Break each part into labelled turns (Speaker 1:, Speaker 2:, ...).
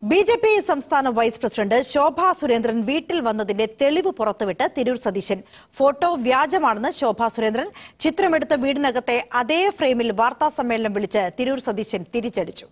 Speaker 1: B J P സംസ്ഥാന vice president Shobha Surendran വീട്ടിൽ വന്നതിന്റെ തെളിവ് പുറത്തുവിട്ട് തിരൂർ സതീശൻ ഫോട്ടോ വ്യാജമാണെന്ന് ശോഭ സുരേന്ദ്രൻ ചിത്രമെടുത്ത വീടിനകത്തെ അതേ ഫ്രെയിമിൽ വാർത്താ സമ്മേളനം വിളിച്ച് തിരൂർ സതീശൻ തിരിച്ചടിച്ചു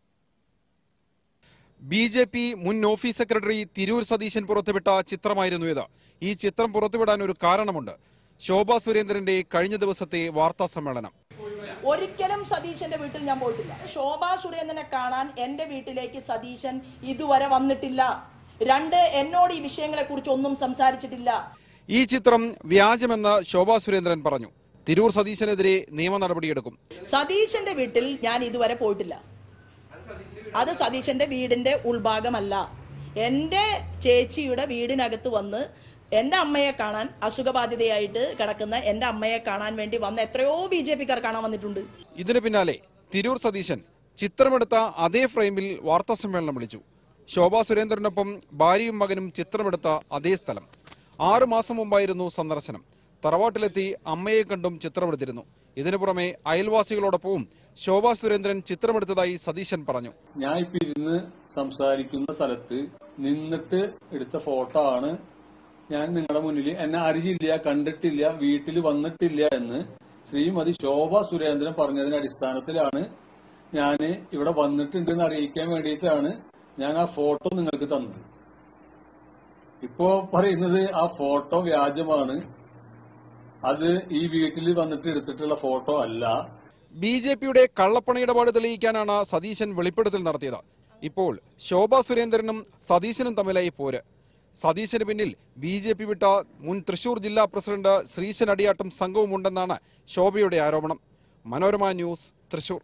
Speaker 2: ബി ജെ പി മുൻ ഓഫീസ് സെക്രട്ടറി തിരൂർ സതീശൻ പുറത്തുവിട്ട ചിത്രമായിരുന്നു ഇത് ഈ ചിത്രം പുറത്തുവിടാൻ ഒരു കാരണമുണ്ട് ശോഭ സുരേന്ദ്രന്റെ കഴിഞ്ഞ ദിവസത്തെ വാർത്താ സമ്മേളനം
Speaker 3: ഒരിക്കലും സതീശന്റെ വീട്ടിൽ ഞാൻ പോയിട്ടില്ല ശോഭാ സുരേന്ദ്രനെ കാണാൻ എന്റെ വീട്ടിലേക്ക് സതീശൻ ഇതുവരെ വന്നിട്ടില്ല രണ്ട് എന്നോട് ഈ വിഷയങ്ങളെ കുറിച്ച് ഒന്നും സംസാരിച്ചിട്ടില്ല
Speaker 2: ഈ ചിത്രം വ്യാജമെന്ന് ശോഭ സുരേന്ദ്രൻ പറഞ്ഞു തിരൂർ സതീശനെതിരെ നിയമ നടപടിയെടുക്കും
Speaker 3: സതീശന്റെ വീട്ടിൽ ഞാൻ ഇതുവരെ പോയിട്ടില്ല അത് സതീശന്റെ വീടിന്റെ ഉൾഭാഗമല്ല എൻ്റെ ചേച്ചിയുടെ വീടിനകത്ത് വന്ന് എൻ്റെ അമ്മയെ കാണാൻ അസുഖബാധിതയായിട്ട് കിടക്കുന്ന എൻ്റെ അമ്മയെ കാണാൻ വേണ്ടി വന്ന എത്രയോ ബി ജെ പിക്കാർ കാണാൻ വന്നിട്ടുണ്ട്
Speaker 2: ഇതിനു പിന്നാലെ തിരൂർ സതീശൻ ചിത്രമെടുത്ത അതേ ഫ്രെയിമിൽ വാർത്താ സമ്മേളനം വിളിച്ചു ശോഭ സുരേന്ദ്രനൊപ്പം ഭാര്യയും മകനും ചിത്രമെടുത്ത അതേ സ്ഥലം ആറു മാസം മുമ്പായിരുന്നു സന്ദർശനം തറവാട്ടിലെത്തി അമ്മയെ കണ്ടും ചിത്രമെടുത്തിരുന്നു ഇതിനു പുറമെ അയൽവാസികളോടൊപ്പവും ശോഭ സുരേന്ദ്രൻ ചിത്രമെടുത്തതായി സതീശൻ പറഞ്ഞു
Speaker 4: ഞാൻ ഇപ്പൊ ഇരുന്ന് സംസാരിക്കുന്ന സ്ഥലത്ത് നിന്നിട്ട് എടുത്ത ഫോട്ടോ ആണ് ഞാൻ നിങ്ങളുടെ മുന്നിൽ എന്നെ അറിയില്ല കണ്ടിട്ടില്ല വീട്ടിൽ വന്നിട്ടില്ല എന്ന് ശ്രീമതി ശോഭ സുരേന്ദ്രൻ പറഞ്ഞതിന്റെ അടിസ്ഥാനത്തിലാണ് ഞാൻ ഇവിടെ വന്നിട്ടുണ്ട് എന്ന് അറിയിക്കാൻ വേണ്ടിയിട്ടാണ് ഞാൻ ആ ഫോട്ടോ നിങ്ങൾക്ക് തന്നത് ഇപ്പോ പറയുന്നത് ആ ഫോട്ടോ വ്യാജമാണ് അത് ഈ വീട്ടിൽ വന്നിട്ട് എടുത്തിട്ടുള്ള ഫോട്ടോ അല്ല
Speaker 2: ബി ജെ പിയുടെ കള്ളപ്പണ ഇടപാട് തെളിയിക്കാനാണ് സതീശൻ വെളിപ്പെടുത്തൽ നടത്തിയത് ഇപ്പോൾ ശോഭ സുരേന്ദ്രനും സതീശനും തമ്മിലായി പോര് സതീശന് പിന്നിൽ ബി ജെ പി വിട്ട മുൻ തൃശൂർ ജില്ലാ പ്രസിഡന്റ് ശ്രീശൻ അടിയാട്ടും സംഘവുമുണ്ടെന്നാണ് ശോഭയുടെ ആരോപണം മനോരമ ന്യൂസ് തൃശൂർ